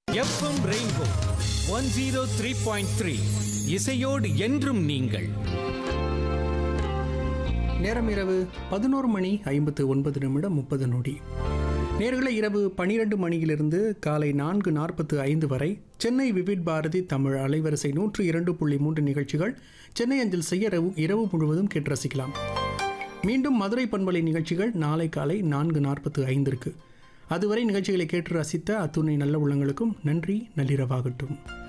FM rainbow one zero three point three இசையோடு என்றும் நீங்கள் நேரம் இரவு பதினோரு மணி ஐம்பத்து ஒன்பது நிமிடம் முப்பது நொடி நேர்களை இரவு பனிரெண்டு மணியிலிருந்து காலை நான்கு நாற்பத்து ஐந்து வரை சென்னை விவிட் பாரதி தமிழ் அலைவரிசை நூற்று இரண்டு புள்ளி மூன்று நிகழ்ச்சிகள் சென்னை அஞ்சல் செய்ய இரவு இரவு முழுவதும் கேட்டு ரசிக்கலாம் மீண்டும் மதுரை பண்பலை நிகழ்ச்சிகள் நாளை காலை நான்கு நாற்பத்து ஐந்திற்கு அதுவரை நிகழ்ச்சிகளை கேட்டு ரசித்த அத்துணை நல்ல உள்ளங்களுக்கும் நன்றி நள்ளிரவாகட்டும்